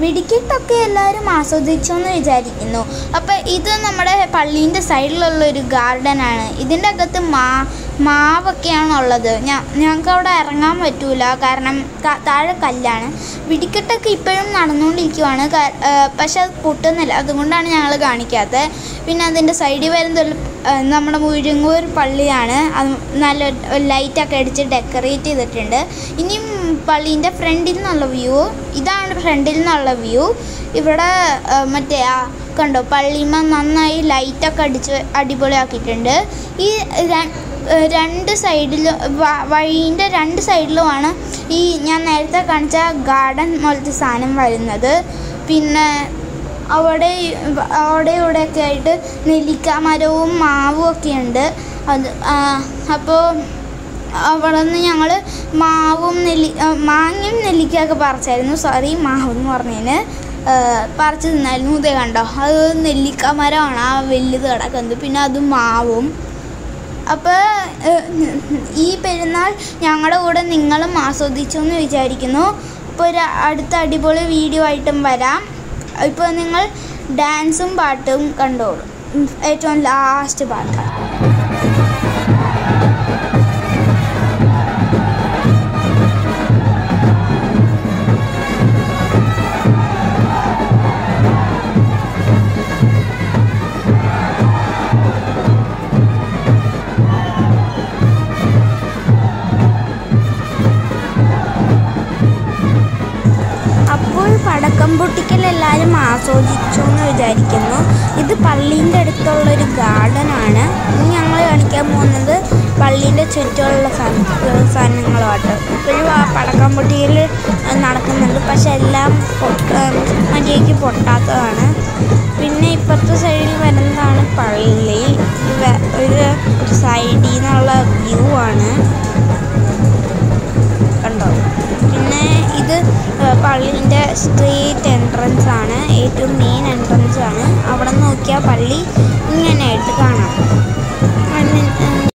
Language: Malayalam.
വെടിക്കെട്ടൊക്കെ എല്ലാവരും ആസ്വദിച്ചു എന്ന് വിചാരിക്കുന്നു അപ്പോൾ ഇത് നമ്മുടെ പള്ളീൻ്റെ സൈഡിലുള്ള ഒരു ഗാർഡനാണ് ഇതിൻ്റെ അകത്ത് മാ മാവൊക്കെയാണ് ഉള്ളത് ഞാൻ ഞങ്ങൾക്ക് അവിടെ ഇറങ്ങാൻ പറ്റൂല കാരണം ക- താഴെ കല്ലാണ് വെടിക്കെട്ടൊക്കെ ഇപ്പോഴും നടന്നുകൊണ്ടിരിക്കുവാണ് കാ- ആ, പക്ഷെ അത് പൊട്ടുന്നില്ല അതുകൊണ്ടാണ് ഞങ്ങൾ കാണിക്കാത്തത് പിന്നെ അതിൻ്റെ സൈഡിൽ വരുന്ന ഒരു, ആ, നമ്മുടെ മുഴുങ്ങൂർ പള്ളിയാണ് അത് നല്ല ലൈറ്റൊക്കെ അടിച്ച് ഡെക്കറേറ്റ് ചെയ്തിട്ടുണ്ട് ഇനിയും പള്ളീൻ്റെ ഫ്രണ്ടിൽ നിന്നുള്ള വ്യൂ ഇതാണ് ഫ്രണ്ടിൽ നിന്നുള്ള വ്യൂ ഇവിടെ ആ, മറ്റേ ആ കണ്ടോ പള്ളിമ നന്നായി ലൈറ്റൊക്കെ അടിച്ച് അടിപൊളിയാക്കിയിട്ടുണ്ട് ഈ ര- ഏഹ് രണ്ട് സൈഡിലും വഴീൻ്റെ രണ്ട് സൈഡിലുമാണ് ഈ ഞാൻ നേരത്തെ കാണിച്ച ഗാർഡൻ പോലത്തെ സാധനം വരുന്നത് പിന്നെ അവിടെ അവിടെ ഇവിടെയൊക്കെ ആയിട്ട് നെല്ലിക്ക മരവും മാവും ഒക്കെ ഉണ്ട് അത് അപ്പോൾ അവിടെ നിന്ന് ഞങ്ങൾ മാവും നെല്ലി ആ, മാങ്ങയും നെല്ലിക്കയൊക്കെ പറിച്ചായിരുന്നു സോറി മാവ് എന്ന് പറഞ്ഞതിന് പറിച്ച് തിന്നായിരുന്നു ഇതേ കണ്ടോ അത് നെല്ലിക്ക മരമാണ് ആ വലുത് കിടക്കുന്നത് പിന്നെ അത് മാവും അപ്പോൾ ഈ പെരുന്നാൾ ഞങ്ങളുടെ കൂടെ നിങ്ങളും ആസ്വദിച്ചു എന്ന് വിചാരിക്കുന്നു അപ്പോൾ ഒരു അടുത്ത അടിപൊളി വീഡിയോ ആയിട്ടും വരാം ഇപ്പോൾ നിങ്ങൾ ഡാൻസും പാട്ടും കണ്ടോളൂ ഉം, ഏറ്റവും ലാസ്റ്റ് പാട്ട് അപ്പോൾ പടക്കം പൊട്ടിക്കൽ എല്ലാവരും ആസ്വദിച്ചു എന്ന് വിചാരിക്കുന്നു ഇത് പള്ളീൻ്റെ അടുത്തുള്ളൊരു ഗാർഡനാണ് ഇനി ഞങ്ങൾ കാണിക്കാൻ പോകുന്നത് പള്ളീൻ്റെ ചുറ്റുമുള്ള സാധന സാധനങ്ങളുമായിട്ട് ഇപ്പോഴും ആ പടക്കം പൊട്ടിക്കൽ നടക്കുന്നുണ്ട് പക്ഷെ എല്ലാം മര്യാദയ്ക്ക് പൊട്ടാത്തതാണ് പിന്നെ ഇപ്പുറത്തെ സൈഡിൽ വരുന്നതാണ് പള്ളി ഇത് വേ- ഒരു സൈഡിൽ നിന്നുള്ള വ്യൂ ആണ് കണ്ടോ പിന്നെ ഇത് പള്ളീൻ്റെ സ്ട്രീറ്റ് എൻട്രൻസ് ആണ് ഏറ്റവും മെയിൻ എൻട്രൻസ് ആണ് അവിടെ നിന്ന് നോക്കിയാൽ പള്ളി ഇങ്ങനെയായിട്ട് കാണാം അതിന്